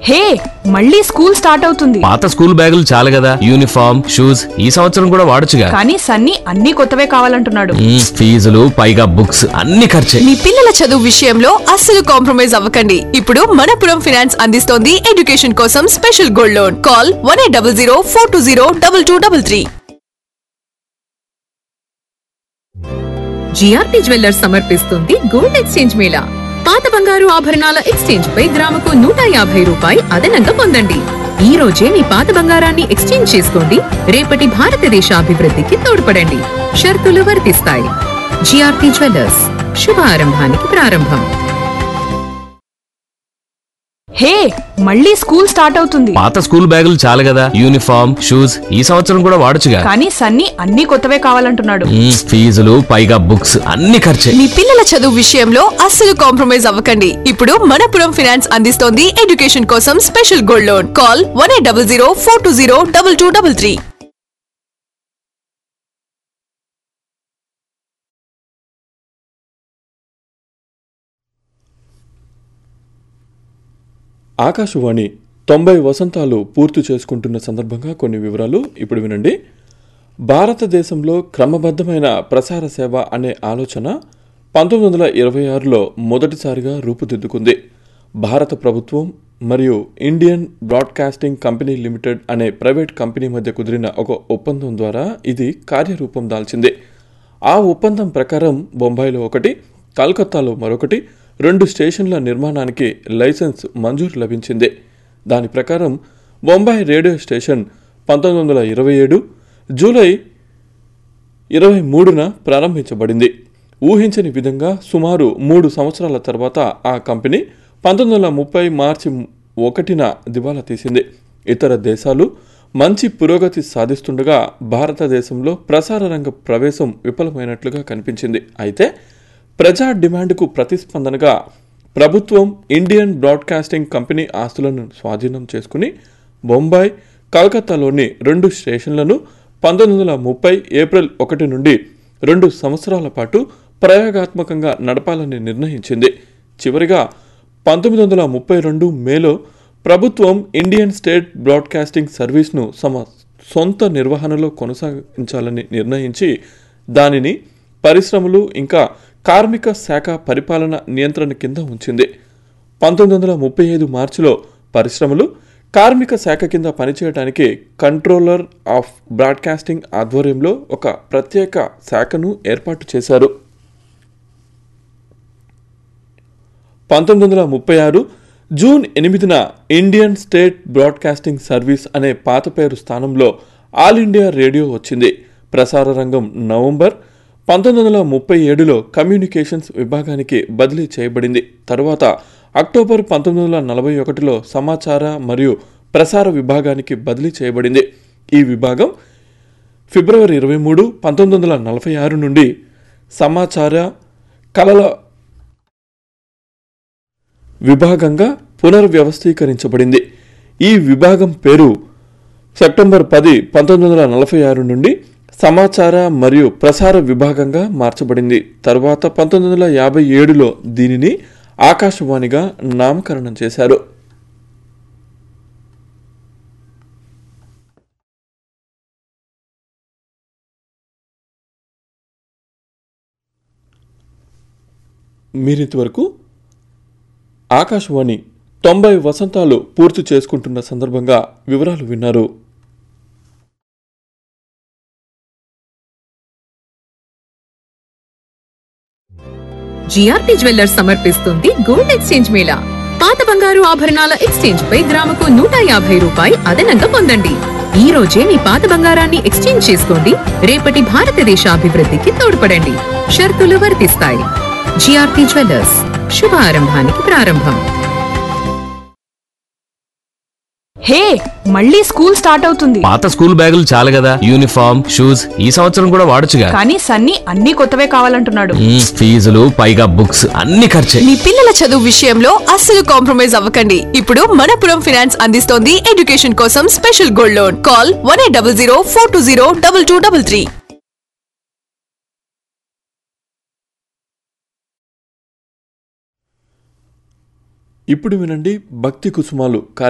హే మళ్ళీ school start అవుతుంది పాత స్కూల్ బ్యాగులు చాలు కదా యూనిఫామ్ షూస్ ఈ సంవత్సరం కూడా వాడొచ్చుగా కానీ సన్నీ అన్ని కొత్తవే కావాలంటున్నాడు మ్మ్, ఫీజులు పైగా బుక్స్ అన్ని ఖర్చే మీ పిల్లల చదువు విషయంలో అస్సలు కాంప్రమైజ్ అవ్వకండి ఇప్పుడు మనపురం ఫైనాన్స్ అందిస్తోంది ఎడ్యుకేషన్ కోసం special gold loan call one eight double zero four two zero double two double three GRP jewellers సమర్పిస్తుంది గోల్డ్ ఎక్స్చేంజ్ మేళా పాత బంగారు ఆభరణాల ఎక్స్చేంజ్ పై గ్రాముకు నూట యాభై రూపాయి అదనంగా పొందండి ఈ రోజే మీ పాత బంగారాన్ని ఎక్స్చేంజ్ చేసుకోండి రేపటి భారతదేశ అభివృద్ధికి తోడ్పడండి షరతులు వర్తిస్తాయి జిఆర్పి జ్యువెల్లర్స్ శుభ ఆరంభానికి ప్రారంభం హే మళ్ళీ స్కూల్ స్టార్ట్ అవుతుంది పాత స్కూల్ బ్యాగులు చాలు కదా యూనిఫామ్ షూస్ ఈ సంవత్సరం కూడా వాడొచ్చుగా కానీ సన్నీ అన్ని కొత్తవే కావాలంటున్నాడు మ్మ్, ఫీజులు పైగా బుక్స్ అన్ని ఖర్చే మీ పిల్లల చదువు విషయంలో అస్సలు కాంప్రమైజ్ అవ్వకండి ఇప్పుడు మనపురం ఫైనాన్స్ అందిస్తోంది ఎడ్యుకేషన్ కోసం special gold loan call one eight double zero four two zero double two double three Akashvani తొంభై వసంతాలు పూర్తి చేసుకుంటున్న సందర్భంగా కొన్ని వివరాలు ఇప్పుడు వినండి భారతదేశంలో క్రమబద్ధమైన ప్రసార సేవ అనే ఆలోచన పంతొమ్మిది వందల ఇరవై ఆరులో మొదటిసారిగా రూపుదిద్దుకుంది భారత ప్రభుత్వం మరియు ఇండియన్ బ్రాడ్కాస్టింగ్ కంపెనీ లిమిటెడ్ అనే ప్రైవేట్ కంపెనీ మధ్య కుదిరిన ఒక ఒప్పందం ద్వారా ఇది కార్యరూపం దాల్చింది ఆ ఒప్పందం ప్రకారం బొంబాయిలో ఒకటి కలకత్తాలో మరొకటి రెండు స్టేషన్ల నిర్మాణానికి లైసెన్స్ మంజూరు లభించింది దాని ప్రకారం బొంబాయి రేడియో స్టేషన్ పంతొమ్మిది వందల ఇరవై ఏడు జూలై ఇరవై మూడున ప్రారంభించబడింది ఊహించని విధంగా సుమారు మూడు సంవత్సరాల తర్వాత ఆ కంపెనీ పంతొమ్మిది వందల ముప్పై మార్చి ఒకటిన దివాలా తీసింది ఇతర దేశాలు మంచి పురోగతి సాధిస్తుండగా భారతదేశంలో ప్రసార రంగ ప్రవేశం విఫలమైనట్లుగా కనిపించింది అయితే ప్రజా డిమాండ్కు ప్రతిస్పందనగా ప్రభుత్వం ఇండియన్ బ్రాడ్కాస్టింగ్ కంపెనీ ఆస్తులను స్వాధీనం చేసుకుని బొంబాయి కలకత్తాలోని రెండు స్టేషన్లను పంతొమ్మిది వందల ముప్పై ఏప్రిల్ ఒకటి నుండి రెండు సంవత్సరాల పాటు ప్రయోగాత్మకంగా నడపాలని నిర్ణయించింది చివరిగా పంతొమ్మిది వందల ముప్పై రెండు మేలో ప్రభుత్వం ఇండియన్ స్టేట్ బ్రాడ్కాస్టింగ్ సర్వీస్ను తమ సొంత నిర్వహణలో కొనసాగించాలని నిర్ణయించి దానిని పరిశ్రమలు ఇంకా కార్మిక శాఖ పరిపాలన నియంత్రణ కింద ఉంచింది పంతొమ్మిది వందల ముప్పై ఐదు మార్చిలో పరిశ్రమలు కార్మిక శాఖ కింద పనిచేయడానికి కంట్రోలర్ ఆఫ్ బ్రాడ్కాస్టింగ్ ఆధ్వర్యంలో ఒక ప్రత్యేక శాఖను ఏర్పాటు చేశారు పంతొమ్మిది వందల ముప్పై ఆరు జూన్ ఎనిమిదిన ఇండియన్ స్టేట్ బ్రాడ్కాస్టింగ్ సర్వీస్ అనే పాత పేరు స్థానంలో ఆల్ ఇండియా రేడియో వచ్చింది ప్రసార రంగం నవంబర్ పంతొమ్మిది వందల ముప్పై ఏడులో కమ్యూనికేషన్స్ విభాగానికి బదిలీ చేయబడింది తరువాత అక్టోబర్ పంతొమ్మిది వందల నలభై ఒకటిలో సమాచార మరియు ప్రసార విభాగానికి బదిలీ చేయబడింది ఈ విభాగం ఫిబ్రవరి ఇరవై మూడు పంతొమ్మిది వందల నలభై ఆరు నుండి సమాచార కళల విభాగంగా పునర్వ్యవస్థీకరించబడింది ఈ విభాగం పేరు సెప్టెంబర్ పది పంతొమ్మిది వందల నలభై ఆరు నుండి సమాచార మరియు ప్రసార విభాగంగా మార్చబడింది తరువాత పంతొమ్మిది వందల యాభై ఏడులో దీనిని ఆకాశవాణిగా నామకరణం చేశారు మీరింతవరకు ఆకాశవాణి తొంభై వసంతాలు పూర్తి చేసుకుంటున్న సందర్భంగా వివరాలు విన్నారు జిఆర్పి జ్యువెల్లర్స్ సమర్పిస్తుంది గోల్డ్ ఎక్స్చేంజ్ మేళా పాత బంగారు ఆభరణాల ఎక్స్చేంజ్ పై గ్రాముకు నూట యాభై రూపాయి అదనంగా పొందండి ఈ రోజే మీ పాత బంగారాన్ని ఎక్స్చేంజ్ చేసుకోండి రేపటి భారతదేశ అభివృద్ధికి తోడ్పడండి షరతులు వర్తిస్తాయి జిఆర్పి జ్యువెల్లర్స్ శుభ ఆరంభానికి ప్రారంభం హే మళ్ళీ స్కూల్ స్టార్ట్ అవుతుంది పాత స్కూల్ బ్యాగులు చాలు కదా యూనిఫామ్ షూస్ ఈ సంవత్సరం కూడా వాడొచ్చుగా కానీ సన్నీ అన్ని కొత్తవే కావాలంటున్నాడు మ్మ్, ఫీజులు పైగా బుక్స్ అన్ని ఖర్చే మీ పిల్లల చదువు విషయంలో అస్సలు కాంప్రమైజ్ అవ్వకండి ఇప్పుడు మనపురం ఫైనాన్స్ అందిస్తోంది ఎడ్యుకేషన్ కోసం special gold loan call one eight double zero four two zero double two double three ఇప్పుడు వినండి భక్తి కుసుమాలు